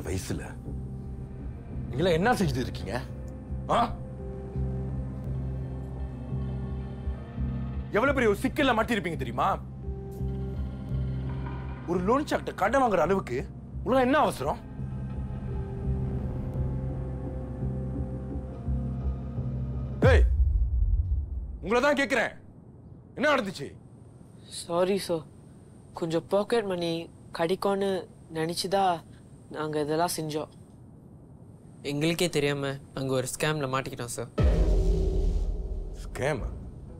வயசுல நீங்களா என்ன செஞ்சுட்டு இருக்கீங்க ஆ எவ்வளவு பெரிய ஒரு சிக்கல்ல மாட்டிருப்பீங்க தெரியுமா ஒரு லோன் சாக்ட கடன் வாங்குற அளவுக்கு உலகம் என்ன அவசரம் ஏய் உங்களை தான் கேட்கிறேன் என்ன நடந்துச்சு சாரி சார் கொஞ்சம் பாக்கெட் மணி கிடைக்கும்னு நினச்சிதா நாங்கள் இதெல்லாம் செஞ்சோம் எங்களுக்கே தெரியாம அங்க ஒரு ஸ்கேம்ல மாட்டிக்கிட்டோம் சார் ஸ்கேம்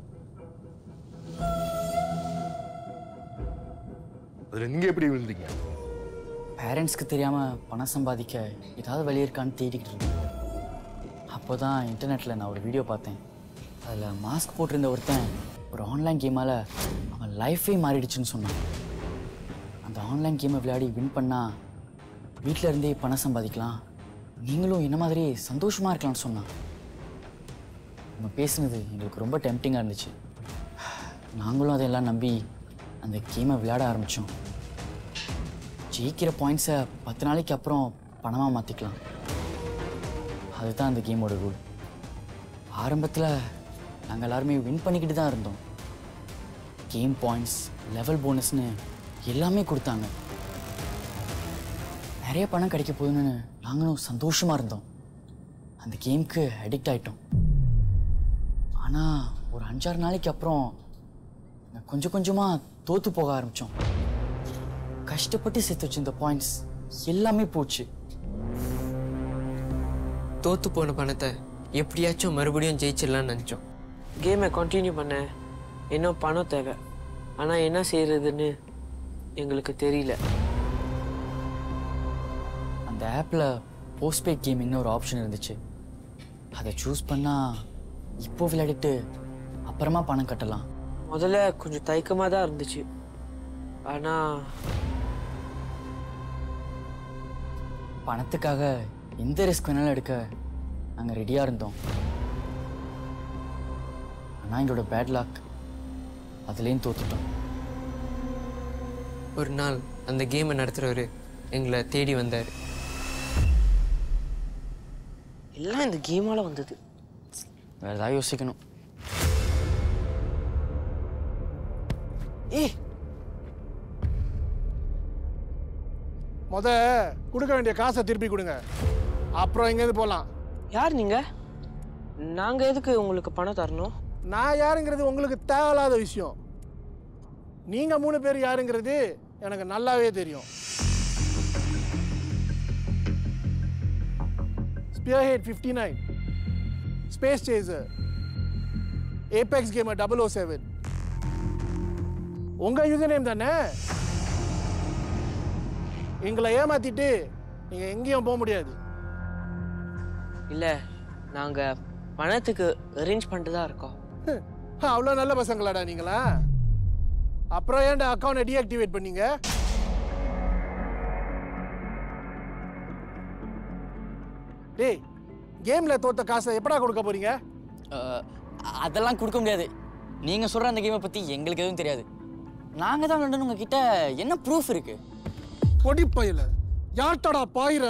அதுல நீங்க எப்படி விழுந்தீங்க பேரண்ட்ஸ்க்கு தெரியாமல் பணம் சம்பாதிக்க ஏதாவது வழி இருக்கான்னு தேடிக்கிட்டு இருந்தேன் அப்போ தான் இன்டர்நெட்டில் நான் ஒரு வீடியோ பார்த்தேன் அதில் மாஸ்க் போட்டிருந்த ஒருத்தன் ஒரு ஆன்லைன் கேமால் அவன் லைஃபே மாறிடுச்சுன்னு சொன்னான் அந்த ஆன்லைன் கேமை விளையாடி வின் பண்ணால் வீட்டில் இருந்தே பணம் சம்பாதிக்கலாம் நீங்களும் என்ன மாதிரி சந்தோஷமாக இருக்கலாம்னு சொன்னான் நம்ம பேசுனது எங்களுக்கு ரொம்ப டெம்டிங்காக இருந்துச்சு நாங்களும் அதையெல்லாம் நம்பி அந்த கேமை விளையாட ஆரம்பித்தோம் ஜெயிக்கிற பாயிண்ட்ஸை பத்து நாளைக்கு அப்புறம் பணமாக மாற்றிக்கலாம் அதுதான் அந்த கேமோட ரூல் ஆரம்பத்தில் நாங்கள் எல்லாருமே வின் பண்ணிக்கிட்டு தான் இருந்தோம் கேம் பாயிண்ட்ஸ் லெவல் போனஸ்னு எல்லாமே கொடுத்தாங்க நிறைய பணம் கிடைக்க போகுதுன்னு நாங்களும் சந்தோஷமாக இருந்தோம் அந்த கேம்க்கு அடிக்ட் ஆயிட்டோம் ஆனால் ஒரு அஞ்சாறு நாளைக்கு அப்புறம் நாங்க கொஞ்சம் கொஞ்சமாக தோற்று போக ஆரம்பித்தோம் கஷ்டப்பட்டு சேர்த்து வச்சிருந்த பாயிண்ட்ஸ் எல்லாமே போச்சு தோத்து போன பணத்தை எப்படியாச்சும் மறுபடியும் ஜெயிச்சிடலாம்னு நினைச்சோம் கேமை கண்டினியூ பண்ண இன்னும் பணம் தேவை ஆனால் என்ன செய்யறதுன்னு எங்களுக்கு தெரியல அந்த ஆப்பில் போஸ்ட்பெய்ட் கேமிங்னு ஒரு ஆப்ஷன் இருந்துச்சு அதை சூஸ் பண்ணால் இப்போ விளையாடிட்டு அப்புறமா பணம் கட்டலாம் முதல்ல கொஞ்சம் தயக்கமாக தான் இருந்துச்சு ஆனால் பணத்துக்காக எந்த ரிஸ்க் வேணாலும் எடுக்க நாங்கள் ரெடியாக இருந்தோம் ஆனால் எங்களோட பேட் லாக் அதுலேயும் தோத்துட்டோம் ஒரு நாள் அந்த கேமை நடத்துறவரு எங்களை தேடி வந்தார் எல்லாம் இந்த கேமால வந்தது வேறு ஏதாவது யோசிக்கணும் ஏய் முத கொடுக்க வேண்டிய காசை திருப்பி கொடுங்க அப்புறம் எங்கேருந்து போகலாம் யார் நீங்கள் நாங்கள் எதுக்கு உங்களுக்கு பணம் தரணும் நான் யாருங்கிறது உங்களுக்கு தேவையில்லாத விஷயம் நீங்கள் மூணு பேர் யாருங்கிறது எனக்கு நல்லாவே தெரியும் spearhead fifty nine space chaser apex gamer double O seven உங்கள் யூசர் நேம் தானே எங்களை ஏமாத்திட்டு நீங்கள் எங்கேயும் போக முடியாது இல்லை நாங்கள் பணத்துக்கு அரேஞ்ச் பண்ணிட்டு தான் இருக்கோம் அவ்வளோ நல்ல பசங்களாடா நீங்களா அப்புறம் ஏன்டா அக்கௌண்ட்டை டீஆக்டிவேட் பண்ணீங்க டேய் கேம்ல தோத்த காசை எப்படா கொடுக்க போறீங்க அஹ், அதெல்லாம் கொடுக்க முடியாது நீங்கள் சொல்கிற அந்த கேமை பற்றி எங்களுக்கு எதுவும் தெரியாது நாங்கள் தான் விளையாடணும் உங்ககிட்ட என்ன ப்ரூஃப் இருக்கு பொடி பையில யார்ட்டடா பாயிர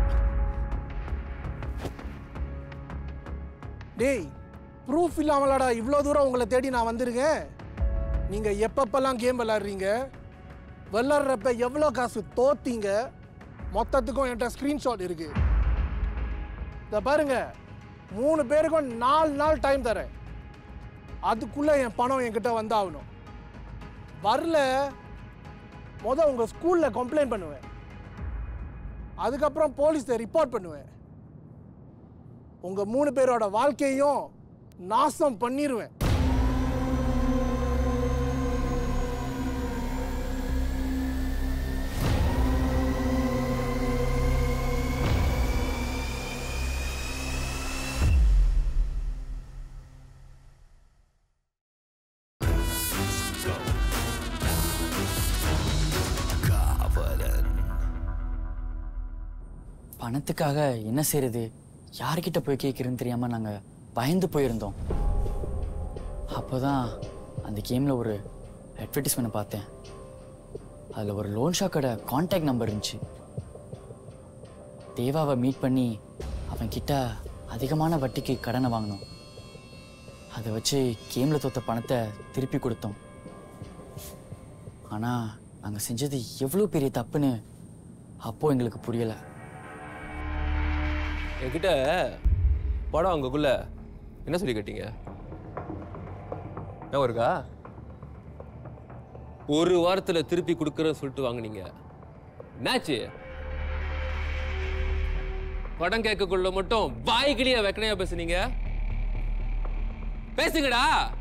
டேய் ப்ரூஃப் இல்லாமலாடா இவ்வளோ தூரம் உங்களை தேடி நான் வந்திருக்கேன் நீங்க எப்பப்பெல்லாம் கேம் விளாடுறீங்க விளாட்றப்ப எவ்வளோ காசு தோத்தீங்க மொத்தத்துக்கும் என்கிட்ட ஸ்க்ரீன்ஷாட் இருக்கு இதை பாருங்க மூணு பேருக்கும் நாலு நாள் டைம் தரேன் அதுக்குள்ள என் பணம் என்கிட்ட வந்தாகணும் வரல முத உங்க ஸ்கூல்ல கம்ப்ளைண்ட் பண்ணுவேன் அதுக்கப்புறம் போலீஸ்ல ரிப்போர்ட் பண்ணுவேன் உங்க மூணு பேரோட வாழ்க்கையும் நாசம் பண்ணிடுவேன் பணத்துக்காக என்ன செய்யறது யார்கிட்ட போய் கேட்குறதுன்னு தெரியாமல் நாங்கள் பயந்து போயிருந்தோம் அப்போ தான் அந்த கேமில் ஒரு அட்வர்டைஸ்மெண்ட் பார்த்தேன் அதில் ஒரு லோன் ஷாக்கோட காண்டாக்ட் நம்பர் இருந்துச்சு தேவாவை மீட் பண்ணி அவன் கிட்ட அதிகமான வட்டிக்கு கடனை வாங்கினோம் அதை வச்சு கேமில் தோத்த பணத்தை திருப்பி கொடுத்தோம் ஆனால் நாங்கள் செஞ்சது எவ்வளோ பெரிய தப்புன்னு அப்போ எங்களுக்கு புரியலை என்கிட்ட படம் அங்கக்குள்ள என்ன சொல்லி கேட்டீங்க என்ன இருக்கா ஒரு வாரத்துல திருப்பி கொடுக்கறேன்னு சொல்லிட்டு வாங்குனீங்க என்னாச்சு படம் கேட்கக்குள்ள மட்டும் வாய்க்கிலேயே வெக்கனையா பேசுனீங்க பேசுங்கடா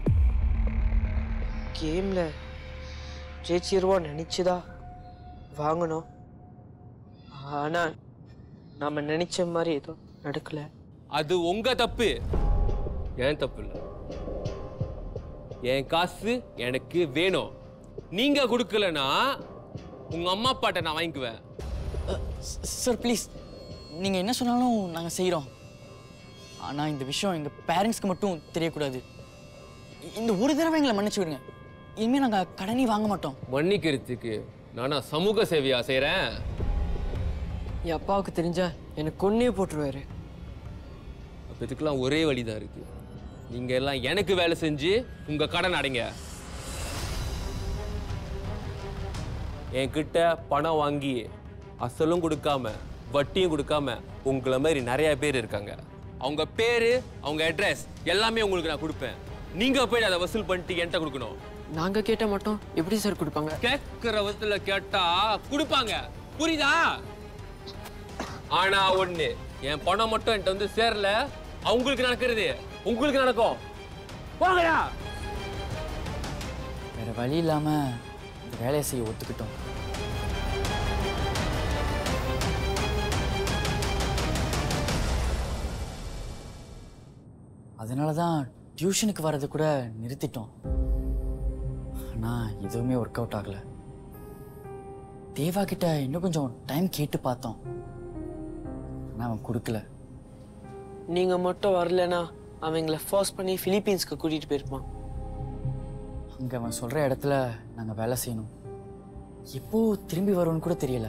கேமில் ஜெயிச்சிருவோம் நினச்சிதா வாங்கினோம் ஆனால் நம்ம நினச்ச மாதிரி எதுவும் நடக்கலை அது உங்க தப்பு ஏன் தப்பு இல்லை என் காசு எனக்கு வேணும் நீங்க கொடுக்கலனா உங்க அம்மா அப்பாட்ட நான் வாங்கிக்குவேன் சார் ப்ளீஸ் நீங்கள் என்ன சொன்னாலும் நாங்கள் செய்கிறோம் ஆனால் இந்த விஷயம் எங்கள் பேரண்ட்ஸ்க்கு மட்டும் தெரியக்கூடாது இ- இந்த ஒரு தடவை எங்களை மன்னிச்சு விடுங்க இனிமேல் நாங்கள் கடனே வாங்க மாட்டோம் மன்னிக்கிறதுக்கு நானா சமூக சேவையா செய்றேன் என் அப்பாவுக்கு தெரிஞ்சா என்னை கொன்னே போட்டுருவாரு அப்ப இதுக்கெல்லாம் ஒரே வழிதான் இருக்கு நீங்க எல்லாம் எனக்கு வேலை செஞ்சு உங்க கடன் அடைங்க என்கிட்ட பணம் வாங்கி அசலும் கொடுக்காம வட்டியும் கொடுக்காம உங்களை மாதிரி நிறைய பேர் இருக்காங்க அவங்க பேரு அவங்க அட்ரஸ் எல்லாமே உங்களுக்கு நான் கொடுப்பேன் நீங்க போய் அதை வசூல் பண்ணிட்டு என்கிட்ட கொடுக்கணும் நாங்கள் கேட்ட மட்டும் எப்படி சார் கொடுப்பாங்க கேட்கிற விதத்துல கேட்டா கொடுப்பாங்க புரியுதா ஆனா ஒண்ணு என் பணம் மட்டும் என்கிட்ட வந்து சேரல அவங்களுக்கு நடக்கிறது உங்களுக்கு நடக்கும் போங்கடா வேற வழி இல்லாமல் இந்த வேலையை செய்ய ஒத்துக்கிட்டோம் அதனால தான் டியூஷனுக்கு வர்றது கூட நிறுத்திட்டோம் ஆனால் எதுவுமே ஒர்க் அவுட் ஆகலை தேவா கிட்ட இன்னும் கொஞ்சம் டைம் கேட்டு பார்த்தோம் ஆனால் அவன் கொடுக்கல நீங்கள் மட்டும் வரலனா அவங்கள ஃபோர்ஸ் பண்ணி பிலிப்பீன்ஸ்க்கு கூட்டிகிட்டு போயிருப்பான் அங்கே அவன் சொல்கிற இடத்துல நாங்கள் வேலை செய்யணும் எப்போ திரும்பி வருவோன்னு கூட தெரியல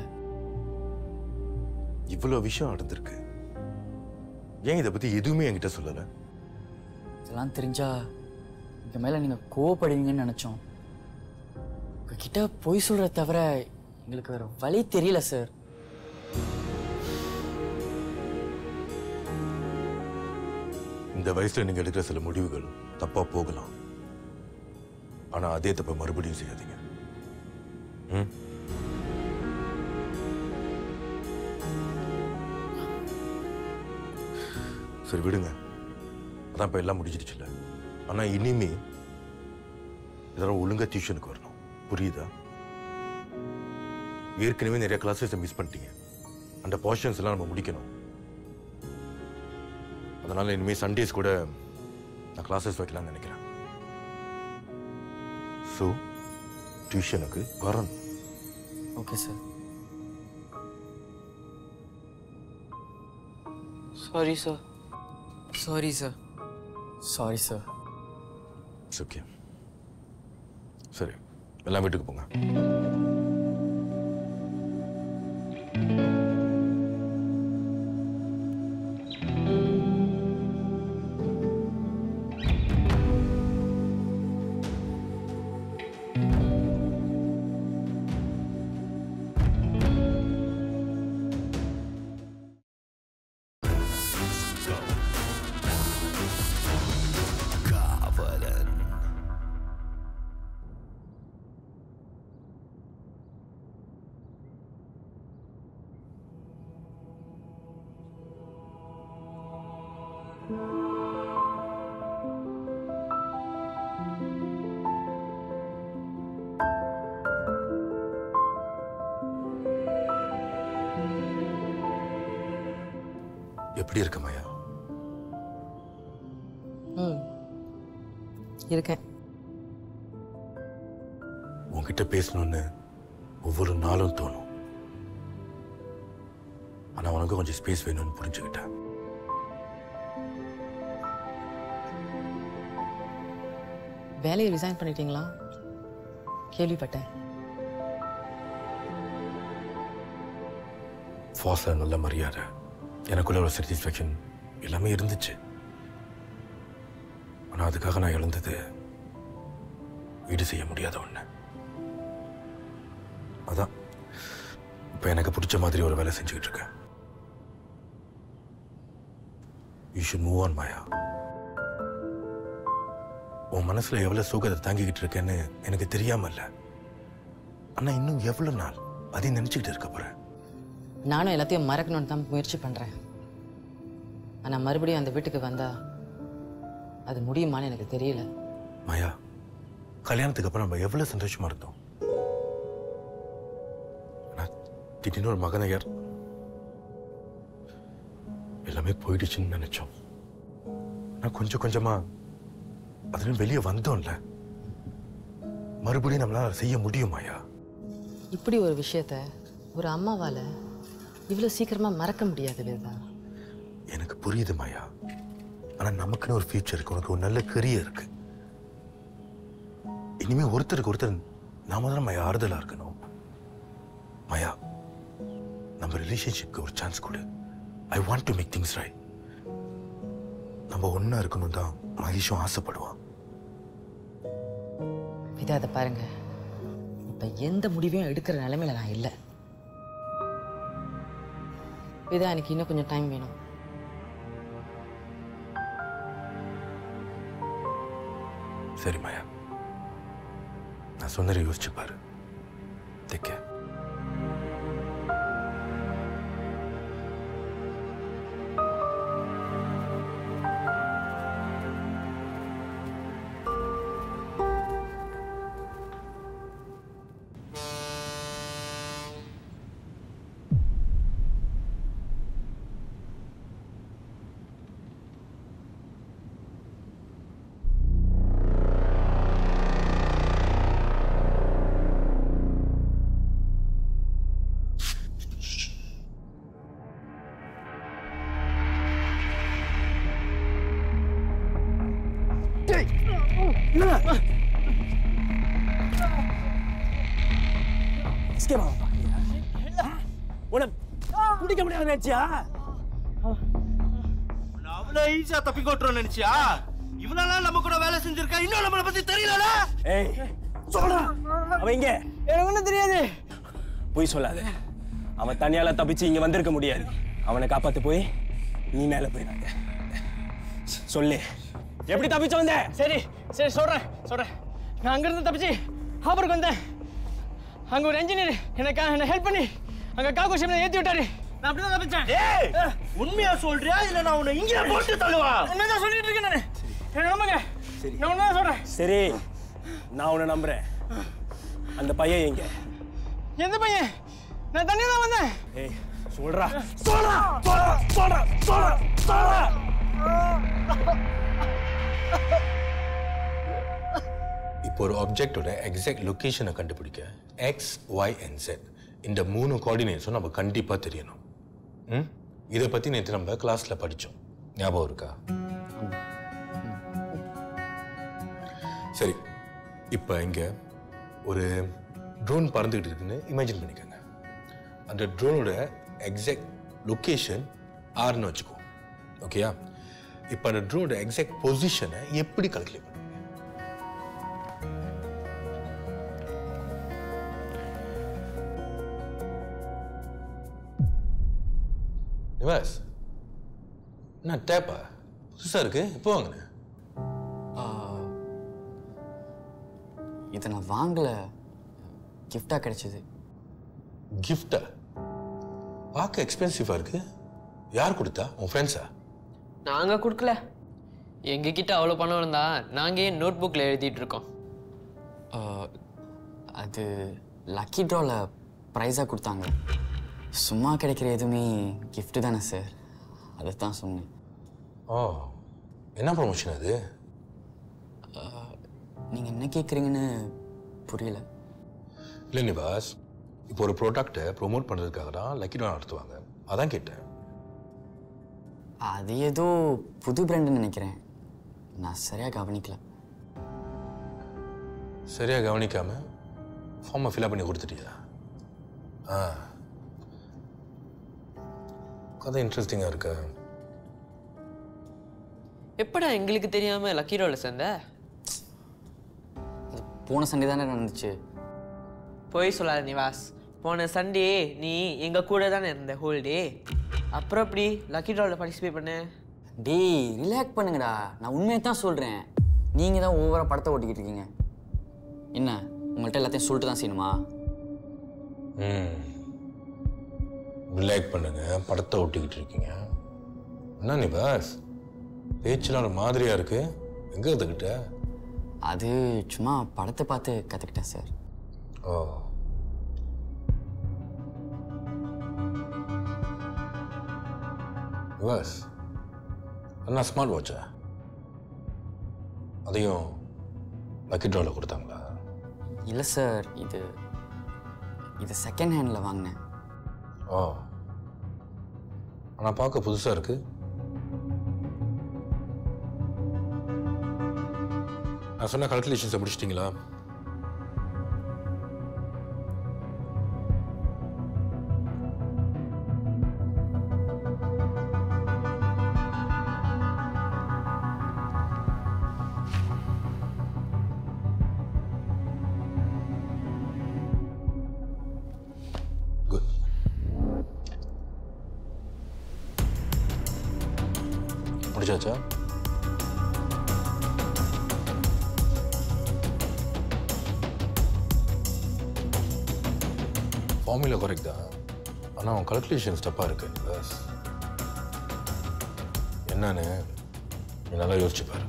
இவ்வளோ விஷயம் நடந்திருக்கு ஏன் இதை பத்தி எதுவுமே என்கிட்ட சொல்லல இதெல்லாம் தெரிஞ்சா எங்க மேல நீங்க கோவப்படுவீங்கன்னு நினைச்சோம் உங்ககிட்ட பொய் சொல்ற தவிர எங்களுக்கு வேற வழி தெரியல சார் இந்த வயசுல நீங்க எடுக்கிற சில முடிவுகள் தப்பா போகலாம் ஆனா அதே தப்ப மறுபடியும் செய்யாதீங்க ம்? சரி விடுங்க அதான் இப்ப எல்லாம் முடிஞ்சிடுச்சுல ஆனா இனிமே இதெல்லாம் ஒழுங்கா டியூஷனுக்கு வரணும் புரியுதா ஏற்கனவே நிறைய கிளாஸஸ் மிஸ் பண்ணிட்டீங்க அந்த போர்ஷன்ஸ் எல்லாம் நம்ம முடிக்கணும் அதனால இனிமே சண்டேஸ் கூட நான் கிளாஸஸ் வைக்கலாம்னு நினைக்கிறேன் ஸோ டியூஷனுக்கு வரணும் okay sir sorry sir sorry sir sorry sir it's okay சரி எல்லாம் வீட்டுக்கு போங்க எப்படி இருக்க மாயா ம் இருக்கேன் உன்கிட்ட பேசணும்னு ஒவ்வொரு நாளும் தோணும் ஆனா உனக்கு கொஞ்சம் ஸ்பேஸ் வேணும்னு புரிஞ்சுக்கிட்டேன் வேலையை ரிசைன் பண்ணிட்டீங்களா கேள்விப்பட்டேன் ஃபாஸில் நல்ல மரியாதை எனக்குள்ள ஒரு சாட்டிஸ்ஃபேக்ஷன் எல்லாமே இருந்துச்சு ஆனால் அதுக்காக நான் இழந்தது ஈடு செய்ய முடியாத ஒன்று அதான் இப்போ எனக்கு பிடிச்ச மாதிரி ஒரு வேலை செஞ்சுக்கிட்டு இருக்கேன் you should move on Maya உன் மனசுல எவ்வளவு சோகத்தை தாங்கிக்கிட்டு இருக்கேன்னு எனக்கு தெரியாம இல்ல ஆனா இன்னும் எவ்வளவு நாள் அதையும் நினைச்சுக்கிட்டு இருக்க போறேன் நானும் எல்லாத்தையும் மறக்கணும்னு தான் முயற்சி பண்ணுறேன் ஆனால் மறுபடியும் அந்த வீட்டுக்கு வந்தா அது முடியுமான்னு எனக்கு தெரியல மாயா கல்யாணத்துக்கு அப்புறம் நம்ம எவ்வளவு சந்தோஷமா இருந்தோம் ஆனா திடீர்னு ஒரு மகனையர் எல்லாமே போயிடுச்சுன்னு நினைச்சோம் நான் கொஞ்சம் கொஞ்சமா அதுல வெளியே வந்தோம்ல மறுபடியும் நம்மளால அதை செய்ய முடியும் மாயா இப்படி ஒரு விஷயத்த ஒரு அம்மாவால் இவ்வளோ சீக்கிரமாக மறக்க முடியாது வேதா எனக்கு புரியுது மாயா ஆனா நமக்குன்னு ஒரு ஃபியூச்சர் இருக்கு உனக்கு ஒரு நல்ல கரியர் இருக்கு இனிமே ஒருத்தருக்கு ஒருத்தர் நாம தான் மாயா ஆறுதலா இருக்கணும் மாயா நம்ம ரிலேஷன்ஷிப்க்கு ஒரு சான்ஸ் கொடு I want to make things right நம்ம ஒண்ணா இருக்கணும் தான் மகேஷும் ஆசைப்படுவான் விதா அதை பாருங்க இப்போ எந்த முடிவையும் எடுக்கிற நிலைமையில நான் இல்லை விதா எனக்கு இன்னும் கொஞ்சம் டைம் வேணும் சரி மாயா நான் சொன்னதை யோசிச்சு பாரு Take care. உன்னை பிடிக்க முடியாது நினைச்சியா உன்னை அவ்வளவு ஈஸியா தப்பிக்கோட்டுறோம் நினைச்சியா இவ்வளவு நாள் நம்ம கூட வேலை செஞ்சிருக்கா இன்னும் நம்மளை பத்தி தெரியலடா ஏய் சொல்றா அவன் இங்க எனக்கு ஒண்ணும் தெரியாது போய் சொல்லாத அவன் தனியால தப்பிச்சு இங்க வந்திருக்க முடியாது அவனை காப்பாத்து போய் நீ மேல போயிடாங்க சொல்லு எப்படி தப்பிச்சு வந்த சரி சரி சொல்றேன் சொல்றேன் நான் அங்கிருந்து தப்பிச்சு ஹாபருக்கு வந்தேன் அங்க ஒரு இன்ஜினியர் எனக்கு என்ன ஹெல்ப் பண்ணி அங்க காக்கு ஷிப்ல ஏத்தி விட்டாரு நான் அப்படிதான் தப்பிச்சேன் ஏய் உண்மையா சொல்றியா இல்ல நான் உன்னை இங்கே போட்டு தள்ளுவா உண்மைதான் சொல்லிட்டு இருக்கேன் நானு என்ன நம்புங்க நான் உண்மைதான் சொல்றேன் சரி நான் உன்னை நம்புறேன் அந்த பையன் எங்க எந்த பையன் நான் தண்ணி தான் வந்தேன் ஏய் சொல்றா சொல்றா சொல்றா சொல்றா சொல்றா சொல்றா இப்போ ஒரு ஆப்ஜெக்டோட எக்ஸாக்ட் லொகேஷனை கண்டுபிடிக்க எக்ஸ் ஒய் அண்ட் செட் இந்த மூணு கோஆர்டினேட்ஸும் நம்ம கண்டிப்பாக தெரியணும் ம் இதை பற்றி நேற்று நம்ம கிளாஸில் படித்தோம் ஞாபகம் இருக்கா சரி இப்போ இங்கே ஒரு ட்ரோன் பறந்துக்கிட்டு இருக்குன்னு இமேஜின் பண்ணிக்கோங்க அந்த ட்ரோனோட எக்ஸாக்ட் லொக்கேஷன் ஆறுன்னு வச்சுக்கோ ஓகேயா இப்போ அந்த ட்ரோனோட எக்ஸாக்ட் பொசிஷனை எப்படி கால்குலேட் பண்ணுவீங்க நிவாஸ் என்ன டேப்பா புதுசாக இருக்கு எப்போ வாங்கினேன் இதை நான் வாங்கல கிஃப்டாக கிடைச்சது கிஃப்டா பார்க்க எக்ஸ்பென்சிவாக இருக்கு யார் கொடுத்தா உன் ஃப்ரெண்ட்ஸா நாங்கள் கொடுக்கல எங்ககிட்ட அவ்வளோ பணம் இருந்தா நாங்கள் ஏன் நோட் புக்கில் எழுதிட்டு இருக்கோம் ஆஹ், அது லக்கி ட்ராவில் ப்ரைஸாக கொடுத்தாங்க சும்மா கிடைக்கிற எதுவுமே gift தானே சார் அதை தான் சொன்னேன் ஓ என்ன ப்ரொமோஷன் அது நீங்கள் என்ன கேட்குறீங்கன்னு புரியல இல்லை நிவாஸ் இப்போ ஒரு ப்ராடக்ட்டை ப்ரோமோட் பண்ணுறதுக்காக தான் லக்கி ட்ரா நடத்துவாங்க அதான் கேட்டேன் அது ஏதோ புது பிராண்டுன்னு நினைக்கிறேன் நான் சரியாக கவனிக்கல சரியாக கவனிக்காம ஃபார்மை ஃபில்அப் பண்ணி கொடுத்துட்டியா ஆ கதை இன்ட்ரெஸ்டிங்காக இருக்கு எப்படா எங்களுக்கு தெரியாம லக்கி ரோல சேர்ந்த போன சண்டே தானே நடந்துச்சு போய் சொல்லாத நிவாஸ் போன சண்டே நீ எங்க கூட தானே இருந்த ஹோல் டே அப்புறம் எப்படி லக்கி ட்ராவில் பார்ட்டிசிபேட் பண்ண டேய் ரிலாக்ஸ் பண்ணுங்கடா நான் உண்மையை தான் சொல்கிறேன் நீங்கள் தான் ஓவராக படத்தை ஓட்டிக்கிட்டு இருக்கீங்க என்ன உங்கள்கிட்ட எல்லாத்தையும் சொல்லிட்டு தான் செய்யணுமா ம் ரிலாக்ஸ் பண்ணுங்க படத்தை ஒட்டிக்கிட்டு இருக்கீங்க என்ன நீ பாஸ் பேச்செல்லாம் ஒரு மாதிரியா இருக்கு எங்க கற்றுக்கிட்ட அது சும்மா படத்தை பார்த்து கற்றுக்கிட்டேன் சார் ஓ பாஸ் அண்ணா ஸ்மார்ட் வாட்சா அதையும் லக்கி ட்ராவில் கொடுத்தாங்களா இல்லை சார் இது இது செகண்ட் ஹேண்டில் வாங்கினேன் ஓ ஆனால் பார்க்க புதுசாக இருக்கு நான் சொன்ன கால்குலேஷன்ஸை முடிச்சிட்டிங்களா குட் முடிச்சாச்சா ஃபார்முலா கரெக்ட் தான் ஆனால் அவன் கல்குலேஷன்ஸ் தப்பாக இருக்கு பஸ் என்னன்னு நீ நல்லா யோசிச்சு பாரு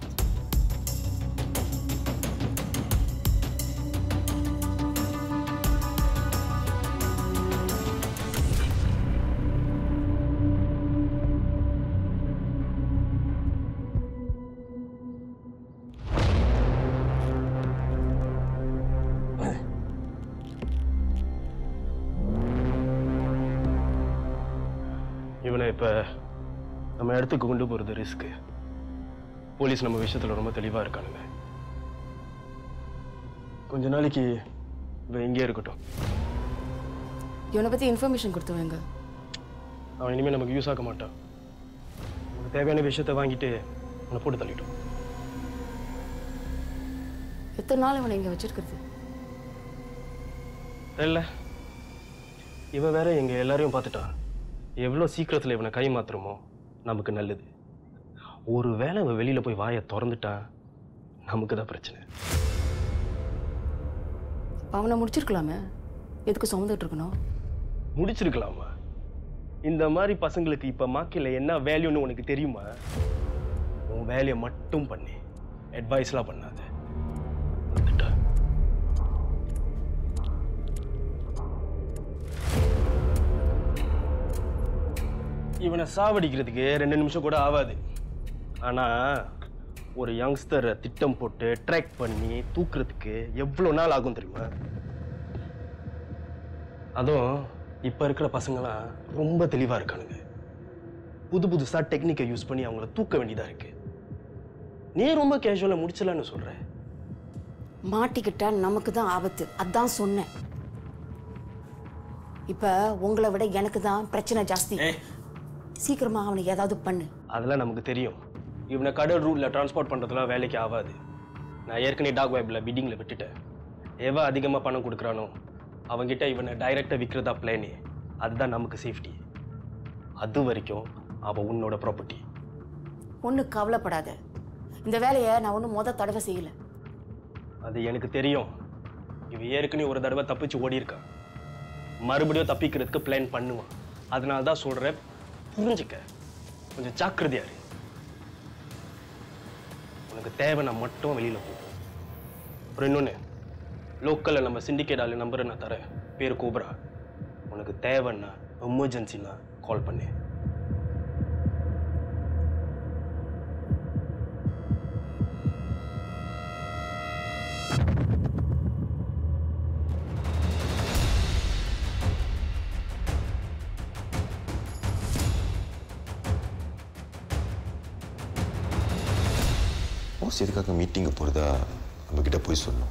இவனை இப்போ நம்ம இடத்துக்கு கொண்டு போகிறது ரிஸ்க்கு போலீஸ் நம்ம விஷயத்தில் ரொம்ப தெளிவாக இருக்கானுங்க கொஞ்ச நாளைக்கு இவன் இங்கே இருக்கட்டும் இவனை பற்றி இன்ஃபர்மேஷன் கொடுத்தவங்க அவன் இனிமேல் நமக்கு யூஸ் ஆக மாட்டான் நமக்கு தேவையான விஷயத்தை வாங்கிட்டு அவனை போட்டு தள்ளிட்டோம் எத்தனை நாள் இவனை இங்கே வச்சிருக்கிறது தெரியல இவன் வேற எங்க எல்லாரையும் பார்த்துட்டான் எவ்வளோ சீக்கிரத்தில் இவனை கை மாத்துறோமோ நமக்கு நல்லது ஒரு வேளை இவன் வெளியில போய் வாயை திறந்துட்டான் நமக்கு தான் பிரச்சனை அவனை முடிச்சிருக்கலாமே எதுக்கு சுமந்துட்டு இருக்கணும் முடிச்சிருக்கலாமா இந்த மாதிரி பசங்களுக்கு இப்ப மார்க்கெட்ல என்ன வேல்யூன்னு உனக்கு தெரியுமா உன் வேலையை மட்டும் பண்ணி அட்வைஸ்லாம் பண்ணாத வந்துட்டா. இவனை சாவடிக்கிறதுக்கு ரெண்டு நிமிஷம் கூட ஆகாது ஆனா ஒரு யங்ஸ்டரை திட்டம் போட்டு ட்ராக் பண்ணி தூக்குறதுக்கு எவ்வளோ நாள் ஆகும் தெரியுமா அதுவும் இப்போ இருக்கிற பசங்களாம் ரொம்ப தெளிவாக இருக்கானுங்க புது புதுசாக டெக்னிக்கை யூஸ் பண்ணி அவங்கள தூக்க வேண்டியதாக இருக்கு நீ ரொம்ப கேஷுவலாக முடிச்சலான்னு சொல்ற மாட்டிக்கிட்டா நமக்கு தான் ஆபத்து அதான் சொன்னேன் இப்ப உங்களை விட எனக்கு தான் பிரச்சனை ஜாஸ்தி சீக்கிரமா அவனை ஏதாவது பண்ணு அதெல்லாம் நமக்கு தெரியும் இவனை கடல் ரூட்ல டிரான்ஸ்போர்ட் பண்ணுறதுலாம் வேலைக்கு ஆகாது நான் ஏற்கனவே டாக் வெப்பில் பிட்டிங்கில் விட்டுட்டேன் எவன் அதிகமாக பணம் கொடுக்குறானோ அவன்கிட்ட இவனை டைரெக்டாக விற்கிறதா பிளானே அதுதான் நமக்கு சேஃப்டி அது வரைக்கும் அவன் உன்னோட ப்ராப்பர்ட்டி ஒன்றும் கவலைப்படாத இந்த வேலையை நான் ஒன்றும் முத தடவை செய்யல அது எனக்கு தெரியும் இவன் ஏற்கனவே ஒரு தடவை தப்பிச்சு ஓடி இருக்கான் மறுபடியும் தப்பிக்கிறதுக்கு பிளான் பண்ணுவான் அதனால தான் சொல்கிறேன் புரிஞ்சுக்க கொஞ்சம் ஜாக்கிரதையா இரு உனக்கு தேவைன்னா மட்டும் வெளியில் போ அப்புறம் இன்னொன்று லோக்கலில் நம்ம சிண்டிகேட் ஆளு நம்பரை நான் தரேன் பேர் கோப்ரா உனக்கு தேவைன்னா எமர்ஜென்சினா கால் பண்ணு பாஸ் எதுக்காக மீட்டிங்கு போகிறதா நம்மக்கிட்ட போய் சொல்லணும்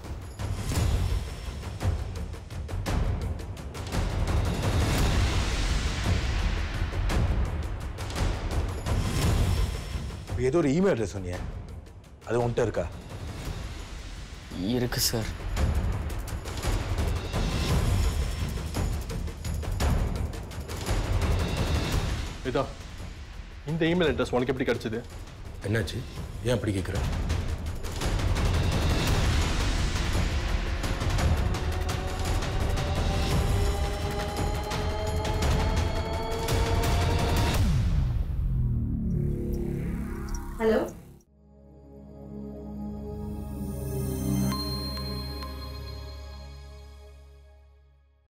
ஏதோ ஒரு இமெயில் அட்ரஸ் சொன்னியே அது உன்கிட்ட இருக்கா இருக்கு சார் இதா இந்த இமெயில் அட்ரஸ் உனக்கு எப்படி கிடைச்சது என்னாச்சு ஏன் அப்படி கேட்குற ஹலோ